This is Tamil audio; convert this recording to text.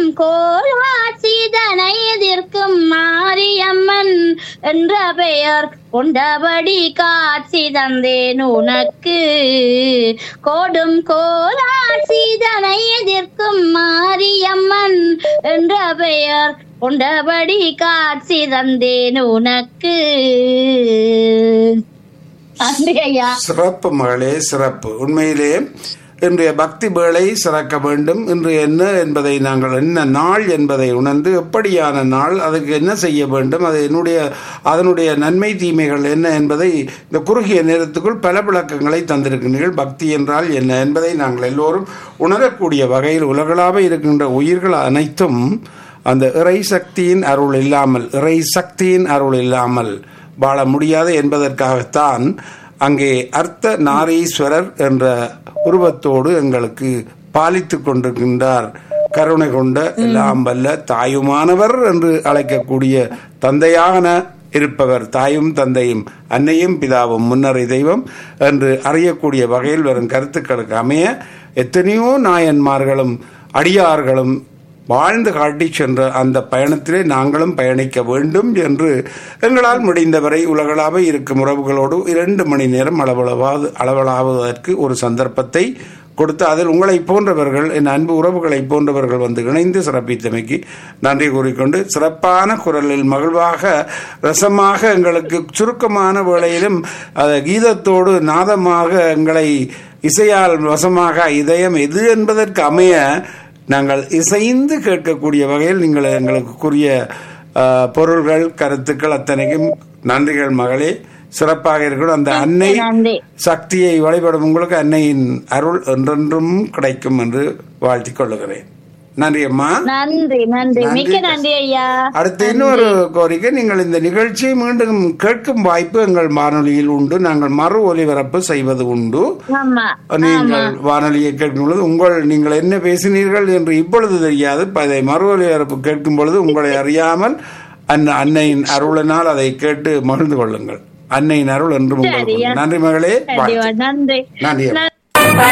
கோலாட்சிதனை எதிர்க்கும் மாரியம்மன் என்ற பெயர் கொண்டபடி காட்சி தந்தேன் உனக்கு கோடும் கோலாட்சிதனை எதிர்க்கும் மாரியம்மன் என்ற பெயர் கொண்டபடி காட்சி தந்தேன் உனக்கு நன்றி ஐயா சிறப்பு மகளே சிறப்பு உண்மையிலே இன்றைய பக்தி வேளை சிறக்க வேண்டும் இன்று என்ன என்பதை நாங்கள் என்ன நாள் என்பதை உணர்ந்து எப்படியான நாள் அதுக்கு என்ன செய்ய வேண்டும் அது என்னுடைய அதனுடைய நன்மை தீமைகள் என்ன என்பதை இந்த குறுகிய நேரத்துக்குள் பல விளக்கங்களை தந்திருக்கின்றீர்கள் பக்தி என்றால் என்ன என்பதை நாங்கள் எல்லோரும் உணரக்கூடிய வகையில் உலகளாக இருக்கின்ற உயிர்கள் அனைத்தும் அந்த இறை சக்தியின் அருள் இல்லாமல் இறை சக்தியின் அருள் இல்லாமல் வாழ முடியாது என்பதற்காகத்தான் அங்கே அர்த்த நாரீஸ்வரர் என்ற உருவத்தோடு எங்களுக்கு பாலித்துக் கொண்டிருக்கின்றார் கருணை கொண்ட எல்லாம் வல்ல தாயுமானவர் என்று அழைக்கக்கூடிய தந்தையான இருப்பவர் தாயும் தந்தையும் அன்னையும் பிதாவும் முன்னரை தெய்வம் என்று அறியக்கூடிய வகையில் வரும் கருத்துக்களுக்கு அமைய எத்தனையோ நாயன்மார்களும் அடியார்களும் வாழ்ந்து காட்டி சென்ற அந்த பயணத்திலே நாங்களும் பயணிக்க வேண்டும் என்று எங்களால் முடிந்தவரை உலகளாக இருக்கும் உறவுகளோடு இரண்டு மணி நேரம் அளவளவாது அளவலாவதற்கு ஒரு சந்தர்ப்பத்தை கொடுத்து அதில் உங்களை போன்றவர்கள் என் அன்பு உறவுகளை போன்றவர்கள் வந்து இணைந்து சிறப்பித்தமைக்கு நன்றி கூறிக்கொண்டு சிறப்பான குரலில் மகிழ்வாக ரசமாக எங்களுக்கு சுருக்கமான வேளையிலும் அது கீதத்தோடு நாதமாக எங்களை இசையால் வசமாக இதயம் எது என்பதற்கு அமைய நாங்கள் இசைந்து கேட்கக்கூடிய வகையில் நீங்கள் எங்களுக்கு கூறிய அஹ், பொருள்கள் கருத்துக்கள் அத்தனைக்கும் நன்றிகள் மகளே சிறப்பாக இருக்கணும் அந்த அன்னை நன்றி சக்தியை வழிபடும் உங்களுக்கு அன்னையின் அருள் என்றென்றும் கிடைக்கும் என்று வாழ்த்திக் கொள்ளுகிறேன் நன்றி அம்மா நன்றி நன்றி மிக்க நன்றி ஐயா அடுத்து இன்னொரு கோரிக்கை நீங்கள் இந்த நிகழ்ச்சியை மீண்டும் கேட்கும் வாய்ப்பு எங்கள் வானொலியில் உண்டு நாங்கள் மறு ஒலிபரப்பு செய்வது உண்டு ஆமா நீங்கள் வானொலியை கேட்கும் பொழுது உங்கள் நீங்கள் என்ன பேசினீர்கள் என்று இப்பொழுது தெரியாது இப்ப அதை மறு ஒலிபரப்பு கேட்கும் பொழுது உங்களை அறியாமல் அன்ன அன்னையின் அருளினால் அதை கேட்டு மகிழ்ந்து கொள்ளுங்கள் அன்னையின் அருள் என்று உங்களுக்கு உண்டு. நன்றி மகளே கண்டிப்பா வாழ்த்து. நன்றி நன்றி அம்மா.